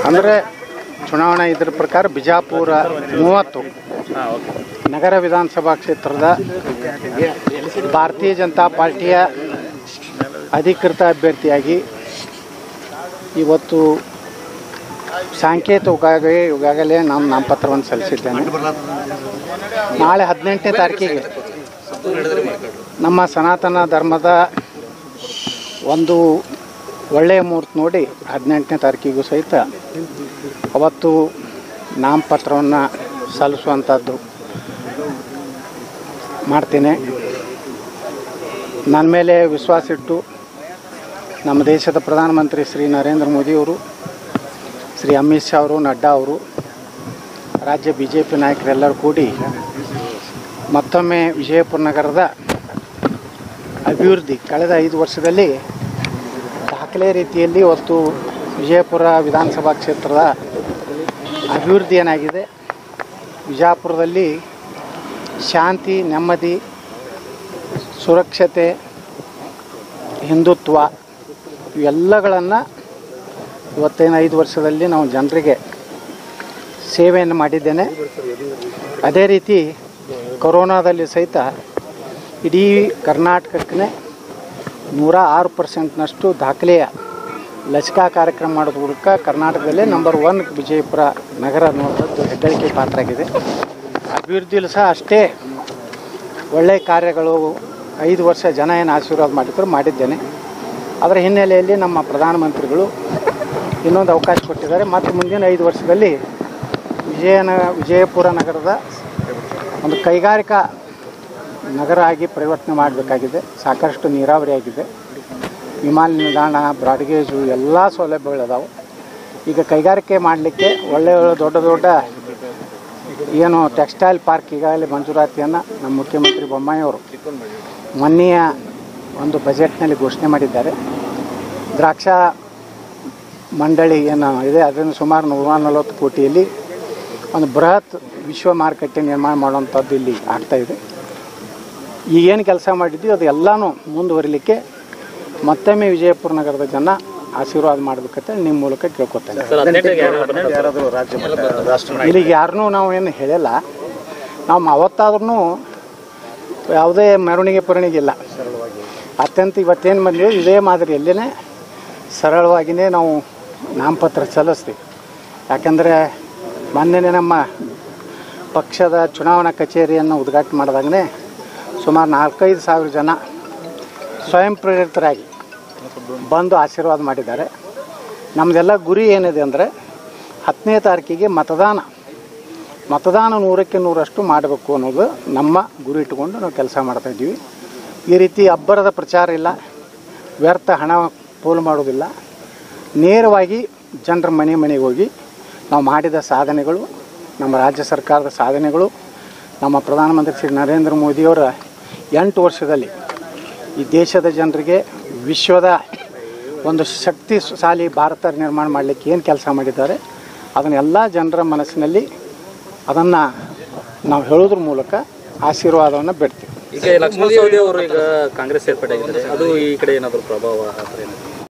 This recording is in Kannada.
ಅಂದರೆ ಚುನಾವಣಾ ಇದ್ರ ಪ್ರಕಾರ ಬಿಜಾಪುರ ಮೂವತ್ತು ನಗರ ವಿಧಾನಸಭಾ ಕ್ಷೇತ್ರದ ಭಾರತೀಯ ಜನತಾ ಪಾರ್ಟಿಯ ಅಧಿಕೃತ ಅಭ್ಯರ್ಥಿಯಾಗಿ ಇವತ್ತು ಸಾಂಕೇತಿಕವಾಗಿ ಈಗಾಗಲೇ ನಾನು ನಾಮಪತ್ರವನ್ನು ಸಲ್ಲಿಸಿದ್ದೇನೆ ನಾಳೆ ಹದಿನೆಂಟನೇ ತಾರೀಕಿಗೆ ನಮ್ಮ ಸನಾತನ ಧರ್ಮದ ಒಂದು ಒಳ್ಳೆಯ ಮುಹೂರ್ತ ನೋಡಿ ಹದಿನೆಂಟನೇ ತಾರೀಕಿಗೂ ಸಹಿತ ಅವತ್ತು ನಾಮಪತ್ರವನ್ನು ಸಲ್ಲಿಸುವಂಥದ್ದು ಮಾಡ್ತೀನಿ ನನ್ನ ಮೇಲೆ ವಿಶ್ವಾಸ ಇಟ್ಟು ನಮ್ಮ ದೇಶದ ಪ್ರಧಾನಮಂತ್ರಿ ಶ್ರೀ ನರೇಂದ್ರ ಮೋದಿಯವರು ಶ್ರೀ ಅಮಿತ್ ಶಾ ಅವರು ನಡ್ಡಾ ಅವರು ರಾಜ್ಯ ಬಿ ಜೆ ಪಿ ನಾಯಕರೆಲ್ಲರೂ ಕೂಡಿ ಮತ್ತೊಮ್ಮೆ ವಿಜಯಪುರ ನಗರದ ಅಭಿವೃದ್ಧಿ ಕಳೆದ ಐದು ವರ್ಷದಲ್ಲಿ ದಾಖಲೆ ರೀತಿಯಲ್ಲಿ ಇವತ್ತು ವಿಜಯಪುರ ವಿಧಾನಸಭಾ ಕ್ಷೇತ್ರದ ಅಭಿವೃದ್ಧಿ ಏನಾಗಿದೆ ವಿಜಯಪುರದಲ್ಲಿ ಶಾಂತಿ ನೆಮ್ಮದಿ ಸುರಕ್ಷತೆ ಹಿಂದುತ್ವ ಇವೆಲ್ಲಗಳನ್ನು ಇವತ್ತೇನು ಐದು ವರ್ಷದಲ್ಲಿ ನಾವು ಜನರಿಗೆ ಸೇವೆಯನ್ನು ಮಾಡಿದ್ದೇನೆ ಅದೇ ರೀತಿ ಕೊರೋನಾದಲ್ಲಿ ಸಹಿತ ಇಡೀ ಕರ್ನಾಟಕಕ್ಕೆ ನೂರ ಆರು ಪರ್ಸೆಂಟ್ನಷ್ಟು ದಾಖಲೆಯ ಲಸಿಕಾ ಕಾರ್ಯಕ್ರಮ ಮಾಡೋದ್ರ ಮೂಲಕ ಕರ್ನಾಟಕದಲ್ಲೇ ನಂಬರ್ ಒನ್ ವಿಜಯಪುರ ನಗರ ಅನ್ನುವಂಥದ್ದು ಹೆಗ್ಗಳಿಕೆ ಪಾತ್ರ ಆಗಿದೆ ಅಭಿವೃದ್ಧಿಯಲ್ಲೂ ಸಹ ಅಷ್ಟೇ ಒಳ್ಳೆಯ ಕಾರ್ಯಗಳು ಐದು ವರ್ಷ ಜನ ಏನು ಆಶೀರ್ವಾದ ಮಾಡಿದ್ರು ಮಾಡಿದ್ದೇನೆ ಅದರ ಹಿನ್ನೆಲೆಯಲ್ಲಿ ನಮ್ಮ ಪ್ರಧಾನಮಂತ್ರಿಗಳು ಇನ್ನೊಂದು ಅವಕಾಶ ಕೊಟ್ಟಿದ್ದಾರೆ ಮತ್ತು ಮುಂದಿನ ಐದು ವರ್ಷದಲ್ಲಿ ವಿಜಯನ ವಿಜಯಪುರ ನಗರದ ಒಂದು ಕೈಗಾರಿಕಾ ನಗರ ಆಗಿ ಪರಿವರ್ತನೆ ಮಾಡಬೇಕಾಗಿದೆ ಸಾಕಷ್ಟು ನೀರಾವರಿ ಆಗಿದೆ ವಿಮಾನ ನಿಲ್ದಾಣ ಬ್ರಾಡ್ಗೇಜು ಎಲ್ಲ ಸೌಲಭ್ಯಗಳಿದಾವೆ ಈಗ ಕೈಗಾರಿಕೆ ಮಾಡಲಿಕ್ಕೆ ಒಳ್ಳೆಯ ಒಳ್ಳೆ ದೊಡ್ಡ ದೊಡ್ಡ ಏನು ಟೆಕ್ಸ್ಟೈಲ್ ಪಾರ್ಕ್ ಈಗಾಗಲೇ ಮಂಜೂರಾತಿಯನ್ನು ನಮ್ಮ ಮುಖ್ಯಮಂತ್ರಿ ಬೊಮ್ಮಾಯಿಯವರು ಮೊನ್ನೆಯ ಒಂದು ಬಜೆಟ್ನಲ್ಲಿ ಘೋಷಣೆ ಮಾಡಿದ್ದಾರೆ ದ್ರಾಕ್ಷಾ ಮಂಡಳಿ ಏನು ಇದೆ ಅದನ್ನು ಸುಮಾರು ನೂರ ನಲವತ್ತು ಕೋಟಿಯಲ್ಲಿ ಒಂದು ಬೃಹತ್ ವಿಶ್ವ ಮಾರುಕಟ್ಟೆ ನಿರ್ಮಾಣ ಮಾಡುವಂಥದ್ದು ಇಲ್ಲಿ ಆಗ್ತಾಯಿದೆ ಈಗೇನು ಕೆಲಸ ಮಾಡಿದ್ವಿ ಅದು ಎಲ್ಲನೂ ಮುಂದುವರಿಲಿಕ್ಕೆ ಮತ್ತೊಮ್ಮೆ ವಿಜಯಪುರ ನಗರದ ಜನ ಆಶೀರ್ವಾದ ಮಾಡ್ಬೇಕಂತ ನಿಮ್ಮ ಮೂಲಕ ಕೇಳ್ಕೊತೇನೆ ಯಾರಾದರೂ ರಾಜ್ಯ ಮಟ್ಟ ರಾಷ್ಟ್ರ ಮಟ್ಟ ಇಲ್ಲಿಗೆ ಯಾರನ್ನೂ ನಾವು ಏನು ಹೇಳಿಲ್ಲ ನಾವು ಅವತ್ತಾದ್ರೂ ಯಾವುದೇ ಮೆರವಣಿಗೆ ಪರಣಿಗೆ ಇಲ್ಲ ಅತ್ಯಂತ ಇವತ್ತೇನು ಬಂದಿವೆ ಇದೇ ಮಾದರಿಯಲ್ಲೇ ಸರಳವಾಗಿಯೇ ನಾವು ನಾಮಪತ್ರ ಸಲ್ಲಿಸ್ತೀವಿ ಯಾಕಂದರೆ ಮೊನ್ನೆನೇ ನಮ್ಮ ಪಕ್ಷದ ಚುನಾವಣಾ ಕಚೇರಿಯನ್ನು ಉದ್ಘಾಟನೆ ಮಾಡಿದಾಗಲೇ ಸುಮಾರು ನಾಲ್ಕೈದು ಸಾವಿರ ಜನ ಸ್ವಯಂ ಪ್ರೇರಿತರಾಗಿ ಬಂದು ಆಶೀರ್ವಾದ ಮಾಡಿದ್ದಾರೆ ನಮ್ಮದೆಲ್ಲ ಗುರಿ ಏನಿದೆ ಅಂದರೆ ಹತ್ತನೇ ತಾರೀಕಿಗೆ ಮತದಾನ ಮತದಾನ ನೂರಕ್ಕೆ ನೂರಷ್ಟು ಮಾಡಬೇಕು ಅನ್ನೋದು ನಮ್ಮ ಗುರಿ ಇಟ್ಟುಕೊಂಡು ನಾವು ಕೆಲಸ ಮಾಡ್ತಾಯಿದ್ದೀವಿ ಈ ರೀತಿ ಅಬ್ಬರದ ಪ್ರಚಾರ ಇಲ್ಲ ವ್ಯರ್ಥ ಹಣ ಪೋಲು ಮಾಡೋದಿಲ್ಲ ನೇರವಾಗಿ ಜನರ ಮನೆ ಮನೆಗೆ ಹೋಗಿ ನಾವು ಮಾಡಿದ ಸಾಧನೆಗಳು ನಮ್ಮ ರಾಜ್ಯ ಸರ್ಕಾರದ ಸಾಧನೆಗಳು ನಮ್ಮ ಪ್ರಧಾನಮಂತ್ರಿ ಶ್ರೀ ನರೇಂದ್ರ ಮೋದಿಯವರ ಎಂಟು ವರ್ಷದಲ್ಲಿ ಈ ದೇಶದ ಜನರಿಗೆ ವಿಶ್ವದ ಒಂದು ಶಕ್ತಿಶಾಲಿ ಭಾರತ ನಿರ್ಮಾಣ ಮಾಡಲಿಕ್ಕೆ ಏನು ಕೆಲಸ ಮಾಡಿದ್ದಾರೆ ಅದನ್ನೆಲ್ಲ ಜನರ ಮನಸ್ಸಿನಲ್ಲಿ ಅದನ್ನು ನಾವು ಹೇಳೋದ್ರ ಮೂಲಕ ಆಶೀರ್ವಾದವನ್ನು ಬಿಡ್ತೀವಿ ಈಗ ಲಕ್ಷ್ಮಣ ಸವದಿ ಅವರು ಈಗ ಕಾಂಗ್ರೆಸ್ ಸೇರ್ಪಡೆ ಆಗಿದ್ದಾರೆ ಅದು ಈ ಕಡೆ ಏನಾದರೂ ಪ್ರಭಾವ ಆ ಥರ ಏನಾದ್ರು